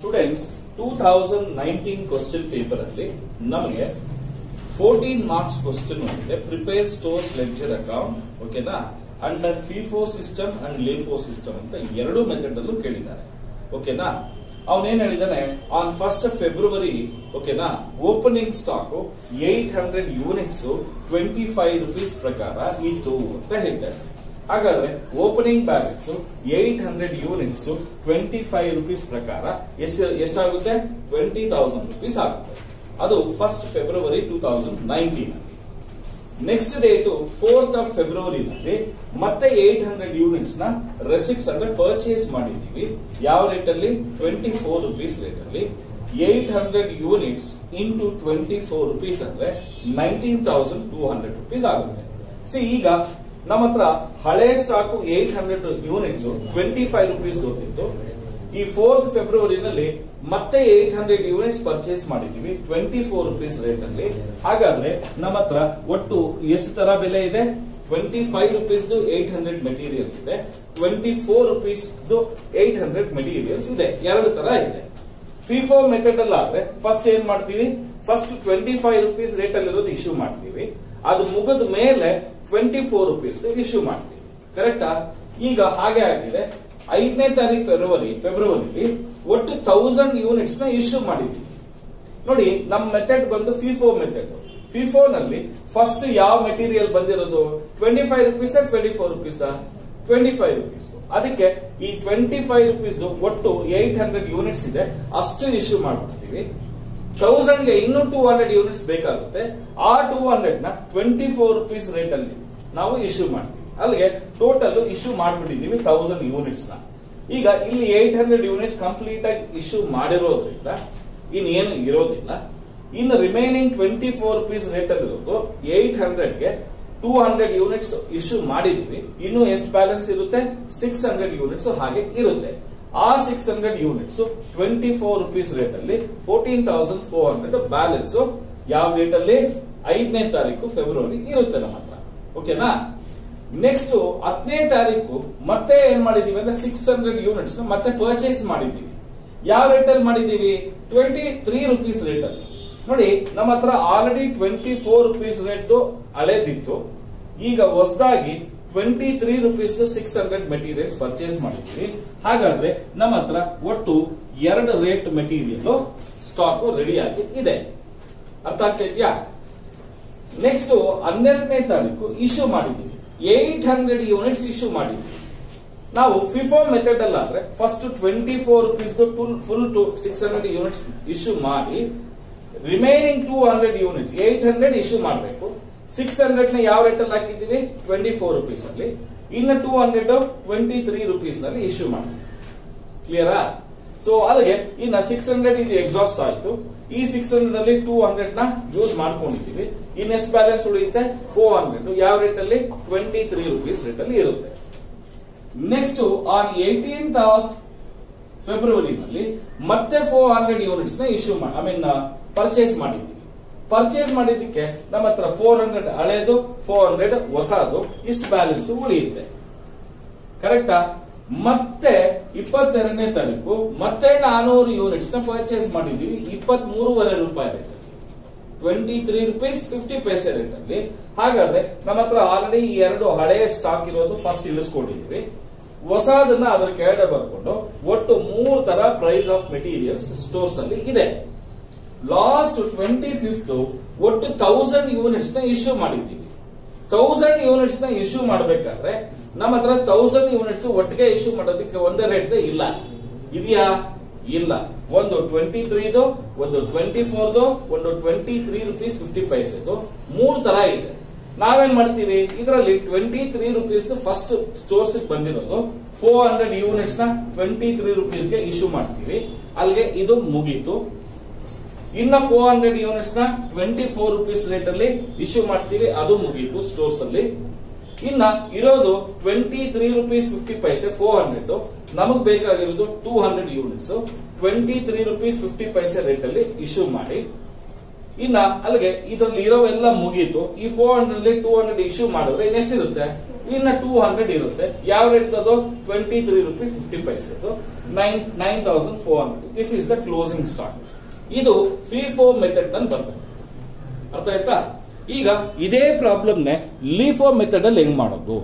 students two thousand nineteen question paper ಅಲ್ಲಿ ನಮಗೆ fourteen marks question ಇದೆ ಪ್ರಿಪೇರ್ ಸ್ಟೋರ್ಸ್ ಲೆಕ್ಚರ್ ಅಕೌಂಟ್ ಓಕೆನಾ under FIFO system and LIFO system ಅಂತ ಎರಡು method ಅಲ್ಲೂ ಕೇಳಿದ್ದಾರೆ ಓಕೆನಾ ಅವನೇನ್ ಹೇಳಿದಾನೆ ಆನ್ ಫಸ್ಟ್ ಫೆಬ್ರವರಿ ಓಕೆನಾ opening stock eight hundred units twenty five rupees ಪ್ರಕಾರ ಇತ್ತು ಅಂತ ಹೇಳ್ತಾರೆ ಹಾಗಾದ್ರೆ opening balance eight hundred units twenty five rupees ಪ್ರಕಾರ ಎಷ್ಟು ಎಷ್ಟಾಗುತ್ತೆ ಟ್ವೆಂಟಿ ತೌಸಂಡ್ ರುಪೀಸ್ ಆಗುತ್ತೆ ಅದು first February two thousand nineteen next date fourth of ಫೆಬ್ರವರಿನಲ್ಲಿ ಮತ್ತೆ ಏಟ್ ಹಂಡ್ರೆಡ್ ಯೂನಿಟ್ಸ್ ನ ರೆಸಿಕ್ಸ್ ಅಂದ್ರೆ ಪರ್ಚೇಸ್ ಮಾಡಿದೀವಿ ಯಾವ ರೇಟ್ ಅಲ್ಲಿ ಟ್ವೆಂಟಿ ಫೋರ್ ರುಪೀಸ್ ರೇಟ್ ಅಲ್ಲಿ eight hundred units into twenty four rupees ಅಂದ್ರೆ nineteen thousand two hundred rupees ಆಗುತ್ತೆ ಸಿ ಈಗ ನಮ್ಮ ಹತ್ರ ಹಳೆ stock eight hundred units twenty five rupees ಗೊತ್ತಿತ್ತು ಈ ಫೋರ್ತ್ ಫೆಬ್ರವರಿನಲ್ಲಿ ಮತ್ತೆ ಏಟ್ ಹಂಡ್ರೆಡ್ ಯೂನಿಟ್ಸ್ ಪರ್ಚೇಸ್ ಮಾಡಿದೀವಿ ಟ್ವೆಂಟಿ ಫೋರ್ ರುಪೀಸ್ ರೇಟ್ ಅಲ್ಲಿ ಹಾಗಾದ್ರೆ ನಮ್ಮ ಹತ್ರ ಒಟ್ಟು ಎಷ್ಟು ತರ ಬೆಲೆ ಇದೆ twenty five rupees eight hundred materials ಇದೆ twenty four rupees eight hundred materials ಇದೆ ಎರಡು ತರ ಇದೆ ಫಿಫೋ ಮೆಥಡ್ ಅಲ್ಲಿ ಆದ್ರೆ ಫಸ್ಟ್ ಏನ್ ಮಾಡ್ತೀವಿ first twenty five rupees rate ಅಲ್ಲಿರೋದು ಇಶ್ಯೂ ಮಾಡ್ತೀವಿ ಅದು ಮುಗಿದ ಮೇಲೆ ಟ್ವೆಂಟಿ ಫೋರ್ ರುಪೀಸ್ ಇಶ್ಯೂ ಮಾಡ್ತೀವಿ ಕರೆಕ್ಟಾ ಈಗ ಹಾಗೆ ಆಗಿದೆ ಐದನೇ ತಾರೀಕು ಫೆಬ್ರವರಿ ಫೆಬ್ರವರಿಲಿ ಒಟ್ಟು ತೌಸಂಡ್ ಯೂನಿಟ್ಸ್ ನ ಇಶ್ಯೂ ಮಾಡಿದ್ದೀವಿ ನೋಡಿ ನಮ್ಮ ಮೆಥಡ್ ಬಂದು ಫಿಫೋ ಮೆಥಡ್ ಫಿಫೋ ನಲ್ಲಿ ಫಸ್ಟ್ ಯಾವ ಮೆಟೀರಿಯಲ್ ಬಂದಿರೋದು twenty five rupees twenty four rupees twenty five rupees ಅದಕ್ಕೆ ಈ ಟ್ವೆಂಟಿ ಫೈವ್ ರುಪೀಸ್ ಒಟ್ಟು ಏಟ್ ಹಂಡ್ರೆಡ್ ಯೂನಿಟ್ಸ್ ಇದೆ ಅಷ್ಟು ಇಶ್ಯೂ ಮಾಡ್ಬಿಡ್ತೀವಿ ತೌಸಂಡ್ ಗೆ ಇನ್ನೂ ಟೂ ಹಂಡ್ರೆಡ್ ಯೂನಿಟ್ಸ್ ಬೇಕಾಗುತ್ತೆ ಆ ಟೂ ಹಂಡ್ರೆಡ್ ನ ಟ್ವೆಂಟಿ ಫೋರ್ ರುಪೀಸ್ ರೇಟ್ ಅಲ್ಲಿ ನಾವು ಇಶ್ಯೂ ಮಾಡ್ತೀವಿ ಅಲ್ಲಿಗೆ ಟೋಟಲ್ ಇಶ್ಯೂ ಮಾಡ್ಬಿಟ್ಟಿದೀವಿ ತೌಸಂಡ್ ಯೂನಿಟ್ಸ್ ನ ಈಗ ಇಲ್ಲಿ ಏಟ್ ಹಂಡ್ರೆಡ್ ಯೂನಿಟ್ಸ್ ಕಂಪ್ಲೀಟ್ ಆಗಿ ಇಶ್ಯೂ ಮಾಡಿರೋದ್ರಿಂದ ಇನ್ನೇನು ಇರೋದಿಲ್ಲ ಇನ್ನು remaining twenty four rupees rate ಅಲ್ಲಿ ಇರೋದು ಏಟ್ ಹಂಡ್ರೆಡ್ ಗೆ ಟೂ ಹಂಡ್ರೆಡ್ ಯೂನಿಟ್ಸ್ ಇಶ್ಯೂ ಮಾಡಿದೀವಿ ಇನ್ನು ಎಷ್ಟು ಬ್ಯಾಲೆನ್ಸ್ ಇರುತ್ತೆ ಸಿಕ್ಸ್ ಹಂಡ್ರೆಡ್ ಯೂನಿಟ್ಸ್ ಹಾಗೆ ಇರುತ್ತೆ ಆ six hundred units twenty four rupees rate ಅಲ್ಲಿ fourteen thousand four hundred balance ಯಾವ ಡೇಟ್ ಅಲ್ಲಿ ಐದನೇ ತಾರೀಕು ಫೆಬ್ರವರಿ ಇರುತ್ತೆ ನಮ್ಮ ಹತ್ರ ಓಕೆನಾ ನೆಕ್ಸ್ಟ್ ಹತ್ತನೇ ತಾರೀಕು ಮತ್ತೆ ಏನ್ ಮಾಡಿದೀವಿ ಅಂದ್ರೆ ಸಿಕ್ಸ್ ಹಂಡ್ರೆಡ್ ಯೂನಿಟ್ಸ್ ಮತ್ತೆ ಪರ್ಚೇಸ್ ಮಾಡಿದೀವಿ ಯಾವ ರೇಟ್ ಅಲ್ಲಿ ಮಾಡಿದೀವಿ ಟ್ವೆಂಟಿ ತ್ರೀ ರುಪೀಸ್ ರೇಟ್ ಅಲ್ಲಿ ನೋಡಿ ನಮ್ಮ ಹತ್ರ already twenty four rupees rate ಹಳೇದಿತ್ತು ಈಗ ಹೊಸದಾಗಿ twenty three rupees six hundred materials purchase ಮಾಡಿದ್ವಿ ಹಾಗಾದ್ರೆ ನಮ್ಮ ಹತ್ರ ಒಟ್ಟು ಎರಡು ರೇಟ್ ಮೆಟೀರಿಯಲ್ ಸ್ಟಾಕ್ ರೆಡಿಯಾಗಿ ಇದೆ ಅರ್ಥ ಆಗ್ತಾ ಇದೆಯಾ ನೆಕ್ಸ್ಟ್ ಹನ್ನೆರಡನೇ ತಾರೀಕು ಇಶ್ಯೂ ಮಾಡಿದ್ದೀವಿ ಏಟ್ ಹಂಡ್ರೆಡ್ ಯೂನಿಟ್ಸ್ ಇಶ್ಯೂ ಮಾಡಿದ್ವಿ ನಾವು ಫಿಫೋ ಮೆಥಡ್ ಅಲ್ಲ ಅಂದ್ರೆ first twenty four rupees full to six hundred units issue ಮಾಡಿ remaining two hundred units eight hundred issue ಮಾಡಬೇಕು ಸಿಕ್ಸ್ ಹಂಡ್ರೆಡ್ ನ ಯಾವ ರೇಟ್ ಅಲ್ಲಿ ಹಾಕಿದ್ದೀವಿ ಟ್ವೆಂಟಿ ಫೋರ್ ರುಪೀಸ್ ಅಲ್ಲಿ ಇನ್ನು two hundred twenty three rupees ನಲ್ಲಿ ಇಶ್ಯೂ ಮಾಡಿ ಕ್ಲಿಯರಾ ಸೊ ಅಲ್ಲಿಗೆ ಇನ್ನ ಸಿಕ್ಸ್ ಹಂಡ್ರೆಡ್ ಇದು ಎಕ್ಸಾಸ್ಟ್ ಆಯ್ತು ಈ ಸಿಕ್ಸ್ ಹಂಡ್ರೆಡ್ ಅಲ್ಲಿ ಟೂ ಹಂಡ್ರೆಡ್ ನ ಯೂಸ್ ಮಾಡ್ಕೊಂಡಿದ್ದೀವಿ ಇನ್ನೆಷ್ಟು ಬ್ಯಾಲೆನ್ಸ್ ಉಳಿಯುತ್ತೆ ಫೋರ್ ಹಂಡ್ರೆಡ್ ಯಾವ ರೇಟ್ ಅಲ್ಲಿ ಟ್ವೆಂಟಿ ತ್ರೀ ರುಪೀಸ್ ರೇಟ್ ಅಲ್ಲಿ ಇರುತ್ತೆ ನೆಕ್ಸ್ಟ್ ಆನ್ ಏಟೀನ್ತ್ ಆಫ್ ಫೆಬ್ರವರಿನಲ್ಲಿ ಮತ್ತೆ ಫೋರ್ ಹಂಡ್ರೆಡ್ ಯೂನಿಟ್ಸ್ ನ ಇಶ್ಯೂ ಮಾಡಿ ಐ ಮೀನ್ ಪರ್ಚೇಸ್ ಮಾಡಿದ್ದೀವಿ ಪರ್ಚೇಸ್ ಮಾಡಿದ್ದಕ್ಕೆ ನಮ್ಮ ಹತ್ರ ಫೋರ್ ಹಂಡ್ರೆಡ್ ಹಳೇದು ಫೋರ್ ಹಂಡ್ರೆಡ್ ಹೊಸದು ಇಷ್ಟು ಬ್ಯಾಲೆನ್ಸ್ ಉಳಿಯುತ್ತೆ ಕರೆಕ್ಟಾ ಮತ್ತೆ ಇಪ್ಪತ್ತೆರಡನೇ ತಾರೀಕು ಮತ್ತೆ ನಾನೂರು ಯೂನಿಟ್ಸ್ ನ ಪರ್ಚೇಸ್ ಮಾಡಿದೀವಿ ಇಪ್ಪತ್ತ್ ಮೂರುವರೆ ರೂಪಾಯಿ rate twenty three rupees fifty paise rate ಅಲ್ಲಿ ಹಾಗಾದ್ರೆ ನಮ್ಮ ಹತ್ರ ಆಲ್ರೆಡಿ ಎರಡು ಹಳೆಯ ಸ್ಟಾಕ್ ಇರೋದು ಫಸ್ಟ್ ಇಳಿಸ್ಕೊಂಡಿದ್ವಿ ಹೊಸದನ್ನ ಅದರ ಕೆಳಗಡೆ ಬರ್ಕೊಂಡು ಒಟ್ಟು ಮೂರು ತರ ಪ್ರೈಸ್ ಆಫ್ ಮೆಟೀರಿಯಲ್ಸ್ ಸ್ಟೋರ್ಸ್ ಅಲ್ಲಿ ಇದೆ ಲಾಸ್ಟ್ ಟ್ವೆಂಟಿ ಫಿಫ್ತ್ ಒಟ್ಟು ತೌಸಂಡ್ ಯೂನಿಟ್ಸ್ ನ ಇಶ್ಯೂ ಮಾಡಿದ್ದೀವಿ ತೌಸಂಡ್ ಯೂನಿಟ್ಸ್ ನ ಇಶ್ಯೂ ಮಾಡಬೇಕಾದ್ರೆ ನಮ್ಮ ಹತ್ರ ತೌಸಂಡ್ ಯೂನಿಟ್ಸ್ ಒಟ್ಟಿಗೆ ಇಶ್ಯೂ ಮಾಡೋದಕ್ಕೆ ಒಂದೇ ರೇಟ್ ಇಲ್ಲ ಇದೆಯಾ ಇಲ್ಲ ಒಂದು ಟ್ವೆಂಟಿ ತ್ರೀದು ಒಂದು ಟ್ವೆಂಟಿ ಫೋರ್ದು ಒಂದು ಟ್ವೆಂಟಿ ತ್ರೀ ರುಪೀಸ್ ಫಿಫ್ಟಿ ಪೈಸೆದು ಮೂರು ತರ ಇದೆ ನಾವೇನ್ ಮಾಡ್ತೀವಿ ಇದರಲ್ಲಿ twenty three rupees first stores ಬಂದಿರೋದು ಫೋರ್ ಹಂಡ್ರೆಡ್ ಯೂನಿಟ್ಸ್ ನ ಟ್ವೆಂಟಿ ತ್ರೀ ರುಪೀಸ್ಗೆ ಇಶ್ಯೂ ಮಾಡ್ತೀವಿ ಅಲ್ಲಿಗೆ ಇದು ಮುಗೀತು ಇನ್ನ ಫೋರ್ ಹಂಡ್ರೆಡ್ ಯೂನಿಟ್ಸ್ ನ ಟ್ವೆಂಟಿ ಫೋರ್ ರುಪೀಸ್ ರೇಟ್ ಅಲ್ಲಿ ಇಶ್ಯೂ ಮಾಡ್ತೀವಿ ಅದು ಮುಗೀತು ಸ್ಟೋರ್ಸ್ ಅಲ್ಲಿ ಇನ್ನ ಇರೋದು twenty three rupees fifty paise four hundred ನಮಗ್ ಬೇಕಾಗಿರೋದು two hundred units twenty three rupees fifty paise rate ಅಲ್ಲಿ ಇಶ್ಯೂ ಮಾಡಿ ಇನ್ನ ಅಲ್ಲಿಗೆ ಇದರಲ್ಲಿ ಇರೋವೆಲ್ಲ ಮುಗೀತು ಈ four hundred two hundred issue ಮಾಡಿದ್ರೆ ಇನ್ನೆಷ್ಟಿರುತ್ತೆ ಇನ್ನ ಟೂ ಹಂಡ್ರೆಡ್ ಇರುತ್ತೆ ಯಾವ ರೇಟ್ ಅದು ಟ್ವೆಂಟಿ ತ್ರೀ ರುಪೀಸ್ ಫಿಫ್ಟಿ ಪೈಸೆದು nine nine thousand four hundred this is the closing stock ಇದು ಫಿಫೋ ಮೆಥಡ್ ನಲ್ಲಿ ಬರ್ತದೆ ಅರ್ಥ ಆಯ್ತಾ ಈಗ ಇದೇ ಪ್ರಾಬ್ಲಮ್ ನೇ ಲೀಫೋ ಮೆಥಡ್ ಅಲ್ಲಿ ಹೆಂಗ್ ಮಾಡೋದು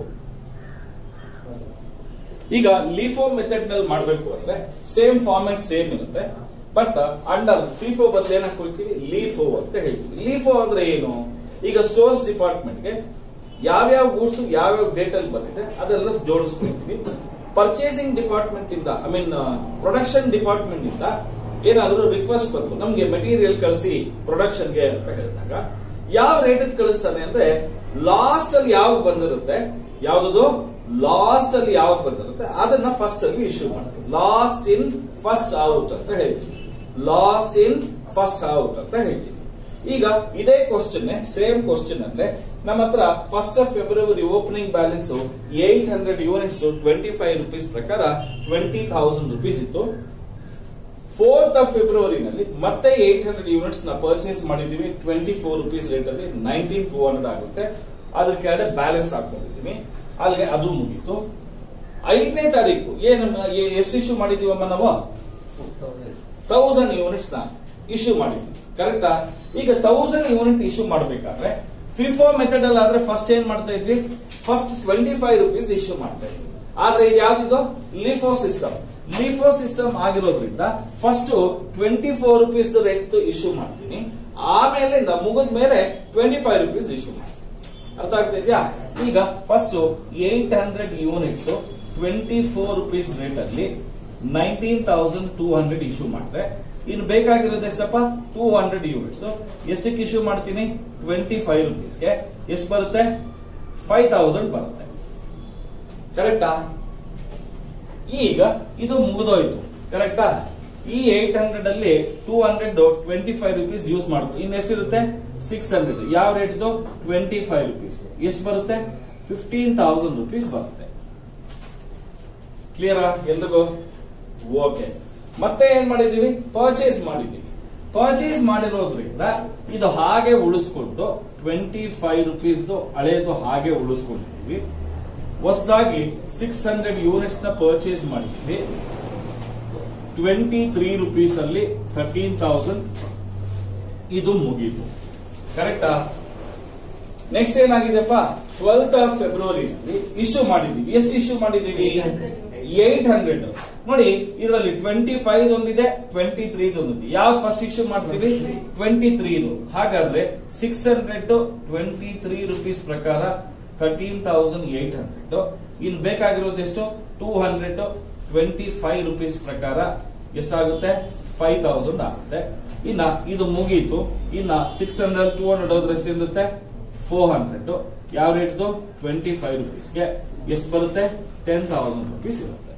ಈಗ ಲೀಫೋ ಮೆಥಡ್ ನಲ್ಲಿ ಮಾಡಬೇಕು ಅಂದ್ರೆ ಸೇಮ್ ಫಾರ್ಮೆಟ್ ಸೇಮ್ ಇರುತ್ತೆ ಬಟ್ ಅಂಡರ್ ಫಿಫೋ ಬದಲು ಏನ್ ಹಾಕೊಳ್ತೀವಿ ಲೀಫೋ ಅಂತ ಹೇಳ್ತೀವಿ ಲೀಫೋ ಅಂದ್ರೆ ಏನು ಈಗ ಸ್ಟೋರ್ಸ್ ಡಿಪಾರ್ಟ್ಮೆಂಟ್ಗೆ ಯಾವ್ಯಾವ ಗೂಡ್ಸ್ ಯಾವ್ಯಾವ ಡೇಟ್ ಅಲ್ಲಿ ಬಂದಿದೆ ಅದೆಲ್ಲ ಜೋಡಿಸ್ಕೊಳ್ತೀವಿ ಪರ್ಚೇಸಿಂಗ್ ಡಿಪಾರ್ಟ್ಮೆಂಟ್ ಇಂದ ಐ ಮೀನ್ ಪ್ರೊಡಕ್ಷನ್ ಡಿಪಾರ್ಟ್ಮೆಂಟ್ ಇಂದ ಏನಾದರೂ ರಿಕ್ವೆಸ್ಟ್ ಬಂತು ನಮ್ಗೆ ಮೆಟೀರಿಯಲ್ ಕಳಿಸಿ ಪ್ರೊಡಕ್ಷನ್ಗೆ ಅಂತ ಹೇಳಿದಾಗ ಯಾವ ರೇಟ್ ಕಳಿಸ್ತಾನೆ ಅಂದ್ರೆ ಲಾಸ್ಟ್ ಅಲ್ಲಿ ಯಾವಾಗ ಬಂದಿರುತ್ತೆ ಯಾವ್ದು ಲಾಸ್ಟ್ ಅಲ್ಲಿ ಯಾವಾಗ ಬಂದಿರುತ್ತೆ ಅದನ್ನ ಫಸ್ಟ್ ಅಲ್ಲಿ ಇಶ್ಯೂ ಮಾಡ್ತೀವಿ ಲಾಸ್ಟ್ ಇನ್ ಫಸ್ಟ್ ಔಟ್ ಅಂತ ಹೇಳ್ತೀವಿ ಲಾಸ್ಟ್ ಇನ್ ಫಸ್ಟ್ ಔಟ್ ಅಂತ ಹೇಳ್ತೀವಿ ಈಗ ಇದೇ ಕ್ವಶನ್ ಸೇಮ್ ಕ್ವಶನ್ ಅಂದ್ರೆ ನಮ್ಮ ಹತ್ರ first of February opening balance eight hundred units twenty five rupees ಪ್ರಕಾರ ಟ್ವೆಂಟಿ ಥೌಸಂಡ್ ರುಪೀಸ್ ಇತ್ತು ಫೋರ್ತ್ ಆಫ್ ಫೆಬ್ರವರಿನಲ್ಲಿ ಮತ್ತೆ ಏಟ್ ಹಂಡ್ರೆಡ್ ಯೂನಿಟ್ಸ್ ನ ಪರ್ಚೇಸ್ ಮಾಡಿದೀವಿ ಟ್ವೆಂಟಿ ಫೋರ್ ರುಪೀಸ್ ರೇಟ್ ಅಲ್ಲಿ ನೈನ್ಟೀನ್ ಟೂ ಹಂಡ್ರೆಡ್ ಆಗುತ್ತೆ ಅದ್ರ ಕೆಳಗಡೆ ಬ್ಯಾಲೆನ್ಸ್ ಹಾಕೊಂಡಿದೀವಿ ಅಲ್ಲಿಗೆ ಅದು ಮುಗೀತು ಐದನೇ ತಾರೀಕು ಏನು ಎಷ್ಟು ಇಶ್ಯೂ ಮಾಡಿದೀವಮ್ಮ ನಾವು ತೌಸಂಡ್ ಯೂನಿಟ್ಸ್ ನ ಇಶ್ಯೂ ಮಾಡಿದ್ವಿ ಕರೆಕ್ಟಾ ಈಗ ತೌಸಂಡ್ ಯೂನಿಟ್ ಇಶ್ಯೂ ಮಾಡಬೇಕಾದ್ರೆ ಫಿಫೋ ಮೆಥಡ್ ಅಲ್ಲಿ ಆದ್ರೆ ಫಸ್ಟ್ ಏನ್ ಮಾಡ್ತಾ ಇದ್ವಿ first twenty five rupees issue ಮಾಡ್ತಾ ಇದ್ವಿ ಆದ್ರೆ ಇದು ಯಾವ್ದಿದು ಲಿಫೋ ಸಿಸ್ಟಮ್ ಲಿಫೋ ಸಿಸ್ಟಮ್ ಆಗಿರೋದ್ರಿಂದ first twenty four rupees rate issue ಮಾಡ್ತೀನಿ ಆಮೇಲೆ ಮುಗಿದ ಮೇಲೆ ಟ್ವೆಂಟಿ ಫೈವ್ ರುಪೀಸ್ ಇಶ್ಯೂ ಮಾಡ್ತೀನಿ ಅರ್ಥ ಆಗ್ತಾ ಇದೆಯಾ ಈಗ first eight hundred units twenty four rupees rate ಅಲ್ಲಿ nineteen thousand two hundred issue ಮಾಡಿದೆ ಇನ್ನು ಬೇಕಾಗಿರೋದು ಎಷ್ಟಪ್ಪ ಟೂ ಹಂಡ್ರೆಡ್ ಯೂನಿಟ್ಸ್ ಎಷ್ಟಕ್ಕೆ ಇಶ್ಯೂ ಮಾಡ್ತೀನಿ ಟ್ವೆಂಟಿ ಫೈವ್ ರುಪೀಸ್ಗೆ ಎಷ್ಟು ಬರುತ್ತೆ ಫೈವ್ ತೌಸಂಡ್ ಬರುತ್ತೆ ಕರೆಕ್ಟಾ ಈಗ ಇದು ಮುಗಿದೋಯ್ತು ಕರೆಕ್ಟಾ ಈ ಏಟ್ ಹಂಡ್ರೆಡ್ ಅಲ್ಲಿ two hundred twenty five rupees use ಮಾಡ್ಬೋದು ಇನ್ನು ಎಷ್ಟಿರುತ್ತೆ ಸಿಕ್ಸ್ ಹಂಡ್ರೆಡ್ ಯಾವ ರೇಟ್ ಇದು ಟ್ವೆಂಟಿ ಫೈವ್ ರುಪೀಸ್ ಎಷ್ಟು ಬರುತ್ತೆ ಫಿಫ್ಟೀನ್ ತೌಸಂಡ್ ರುಪೀಸ್ ಬರುತ್ತೆ ಕ್ಲಿಯರಾ ಎಲ್ರಿಗೂ ಓಕೆ ಮತ್ತೆ ಏನ್ ಮಾಡಿದೀವಿ ಪರ್ಚೇಸ್ ಮಾಡಿದೀವಿ ಪರ್ಚೇಸ್ ಮಾಡಿರೋದ್ರಿಂದ ಇದು ಹಾಗೆ ಉಳಿಸ್ಕೊಂಡು ಟ್ವೆಂಟಿ ಫೈವ್ ರುಪೀಸ್ ಹಳೇದು ಹಾಗೆ ಉಳಿಸ್ಕೊಂಡಿದೀವಿ ಹೊಸದಾಗಿ ಸಿಕ್ಸ್ ಹಂಡ್ರೆಡ್ ಯೂನಿಟ್ಸ್ ನ ಪರ್ಚೇಸ್ ಮಾಡಿದ್ವಿ ಟ್ವೆಂಟಿ ತ್ರೀ ರುಪೀಸ್ ಅಲ್ಲಿ ಥರ್ಟೀನ್ ತೌಸಂಡ್ ಇದು ಮುಗೀತು ಕರೆಕ್ಟಾ ನೆಕ್ಸ್ಟ್ ಏನಾಗಿದೆಪ್ಪ ಟ್ವೆಲ್ತ್ ಆಫ್ ಫೆಬ್ರವರಿ ಇಶ್ಯೂ ಮಾಡಿದೀವಿ ಎಷ್ಟು ಇಶ್ಯೂ ಮಾಡಿದೀವಿ ಏಟ್ ಹಂಡ್ರೆಡ್ ನೋಡಿ ಇದರಲ್ಲಿ ಟ್ವೆಂಟಿ ಫೈವ್ ಒಂದಿದೆ ಟ್ವೆಂಟಿ ತ್ರೀ ಒಂದಿದೆ ಯಾವ ಫಸ್ಟ್ ಇಶ್ಯೂ ಮಾಡ್ತೀವಿ ಟ್ವೆಂಟಿ ತ್ರೀ ಹಾಗಾದ್ರೆ six hundred twenty three rupees ಪ್ರಕಾರ ಥರ್ಟೀನ್ ತೌಸಂಡ್ ಏಟ್ ಹಂಡ್ರೆಡ್ ಇನ್ ಬೇಕಾಗಿರೋದು ಎಷ್ಟು two hundred twenty five rupees ಪ್ರಕಾರ ಎಷ್ಟಾಗುತ್ತೆ ಫೈವ್ ತೌಸಂಡ್ ಆಗುತ್ತೆ ಇನ್ನ ಇದು ಮುಗೀತು ಇನ್ನ ಸಿಕ್ಸ್ ಹಂಡ್ರೆಡ್ ಟೂ ಹಂಡ್ರೆಡ್ ಹೋದ್ರೆ ಎಷ್ಟಿರುತ್ತೆ ಫೋರ್ ಹಂಡ್ರೆಡ್ ಯಾವ ರೇಟ್ದು ಟ್ವೆಂಟಿ ಫೈವ್ ರುಪೀಸ್ಗೆ ಎಷ್ಟು ಬರುತ್ತೆ ಟೆನ್ ತೌಸಂಡ್ ರುಪೀಸ್ ಇರುತ್ತೆ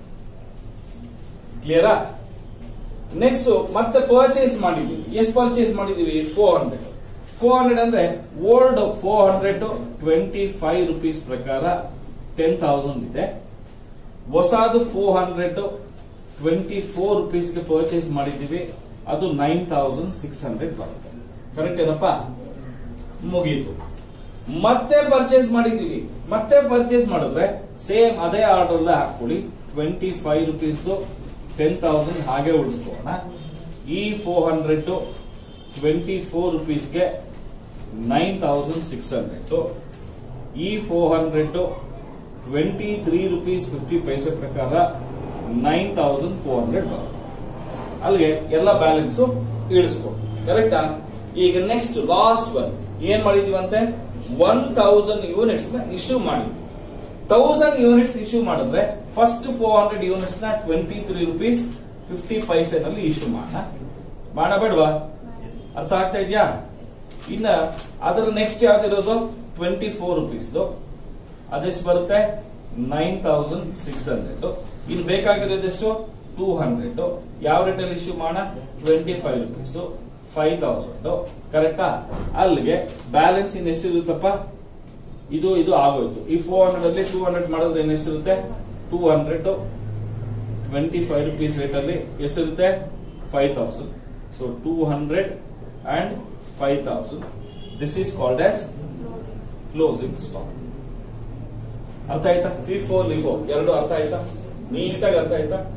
ಕ್ಲಿಯರಾ ನೆಕ್ಸ್ಟ್ ಮತ್ತೆ ಪರ್ಚೇಸ್ ಮಾಡಿದೀವಿ ಎಷ್ಟು ಪರ್ಚೇಸ್ ಮಾಡಿದೀವಿ ಫೋರ್ ಹಂಡ್ರೆಡ್ ಫೋರ್ ಹಂಡ್ರೆಡ್ ಅಂದ್ರೆ old four hundred twenty five rupees ಪ್ರಕಾರ ಟೆನ್ ತೌಸಂಡ್ ಇದೆ ಹೊಸದು ಫೋರ್ ಹಂಡ್ರೆಡ್ ಟ್ವೆಂಟಿ ಫೋರ್ ರುಪೀಸ್ಗೆ ಪರ್ಚೇಸ್ ಮಾಡಿದೀವಿ ಅದು ನೈನ್ ತೌಸಂಡ್ ಸಿಕ್ಸ್ ಹಂಡ್ರೆಡ್ ಬರುತ್ತೆ ಕರೆಕ್ಟ್ ಏನಪ್ಪ ಮುಗೀತು ಮತ್ತೆ ಪರ್ಚೇಸ್ ಮಾಡಿದೀವಿ ಮತ್ತೆ ಪರ್ಚೇಸ್ ಮಾಡಿದ್ರೆ ಸೇಮ್ ಅದೇ ಆರ್ಡರ್ ಹಾಕೊಳ್ಳಿ twenty five rupees ten thousand ಹಾಗೆ ಉಳಿಸ್ಕೋಣ ಈ ಫೋರ್ ಹಂಡ್ರೆಡ್ ಟ್ವೆಂಟಿ ಫೋರ್ ರುಪೀಸ್ಗೆ ನೈನ್ ತೌಸಂಡ್ ಸಿಕ್ಸ್ ಹಂಡ್ರೆಡ್ ಈ four hundred twenty three rupees fifty paise ಪ್ರಕಾರ ನೈನ್ ತೌಸಂಡ್ ಫೋರ್ ಹಂಡ್ರೆಡ್ ಬರುತ್ತೆ ಅಲ್ಲಿಗೆ ಎಲ್ಲ ಬ್ಯಾಲೆನ್ಸ್ ಇಳಿಸ್ಕೊ ಕರೆಕ್ಟಾ ಈಗ ನೆಕ್ಸ್ಟ್ ಲಾಸ್ಟ್ ಒನ್ ಏನ್ ಮಾಡಿದೀವಂತೆ ಒನ್ ತೌಸಂಡ್ ಯೂನಿಟ್ಸ್ ನ ಇಶ್ಯೂ ಮಾಡಿದ್ವಿ ತೌಸಂಡ್ ಯೂನಿಟ್ಸ್ ಇಶ್ಯೂ ಮಾಡಿದ್ರೆ ಫಸ್ಟ್ ಫೋರ್ ಹಂಡ್ರೆಡ್ ಯೂನಿಟ್ಸ್ ನ ಟ್ವೆಂಟಿ ತ್ರೀ ರುಪೀಸ್ ಫಿಫ್ಟಿ ಪೈಸೆನಲ್ಲಿ ಇಶ್ಯೂ ಮಾಡೋಣ ಮಾಡಬೇಡ್ವಾ ಅರ್ಥ ಆಗ್ತಾ ಇದೆಯಾ ಇನ್ನ ಅದರ ನೆಕ್ಸ್ಟ್ ಯಾವ್ದಿರೋದು ಟ್ವೆಂಟಿ ಫೋರ್ ರುಪೀಸ್ ಅದೆಷ್ಟು ಬರುತ್ತೆ ನೈನ್ ತೌಸಂಡ್ ಸಿಕ್ಸ್ ಹಂಡ್ರೆಡ್ ಇನ್ ಬೇಕಾಗಿರೋದು ಎಷ್ಟು ಟೂ ಹಂಡ್ರೆಡ್ ಯಾವ ರೇಟಲ್ಲಿ ಇಶ್ಯೂ ಮಾಡೋಣ twenty five rupees five thousand ಕರೆಕ್ಟಾ ಅಲ್ಲಿಗೆ ಬ್ಯಾಲೆನ್ಸ್ ಇನ್ ಎಷ್ಟಿರುತ್ತಪ್ಪ ಇದು ಇದು ಆಗೋಯ್ತು ಈ ಫೋರ್ ಹಂಡ್ರೆಡ್ ಅಲ್ಲಿ ಟೂ ಹಂಡ್ರೆಡ್ ಮಾಡಿದ್ರೆ ಏನ್ ಎಷ್ಟಿರುತ್ತೆ two hundred twenty five rupees rate ಅಲ್ಲಿ ಎಷ್ಟಿರುತ್ತೆ five thousand so two hundred and five thousand this is called as closing stock ಅರ್ಥ ಆಯ್ತಾ ಫಿ ಫೋರ್ ಲಿಫೋ ಎರಡು ಅರ್ಥ ಆಯ್ತಾ ನೀಟಾಗಿ ಅರ್ಥ ಆಯ್ತಾ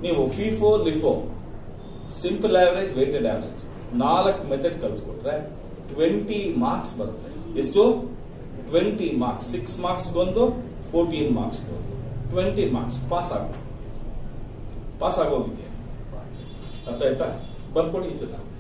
ನೀವು FIFO LIFO simple average weighted average ನಾಲ್ಕು ಮೆಥಡ್ ಕಲ್ತ್ಕೊಟ್ರೆ ಟ್ವೆಂಟಿ ಮಾರ್ಕ್ಸ್ ಬರುತ್ತೆ ಎಷ್ಟು ಟ್ವೆಂಟಿ ಮಾರ್ಕ್ಸ್ ಸಿಕ್ಸ್ ಮಾರ್ಕ್ಸ್ ಒಂದು ಫೋರ್ಟೀನ್ ಮಾರ್ಕ್ಸ್ ಒಂದು ಟ್ವೆಂಟಿ ಮಾರ್ಕ್ಸ್ ಪಾಸ್ ಆಗ ಪಾಸ್ ಆಗೋಗಿದೆಯಾ ಅರ್ಥ ಆಯ್ತಾ ಬರ್ಕೊಡಿ ಇದನ್ನ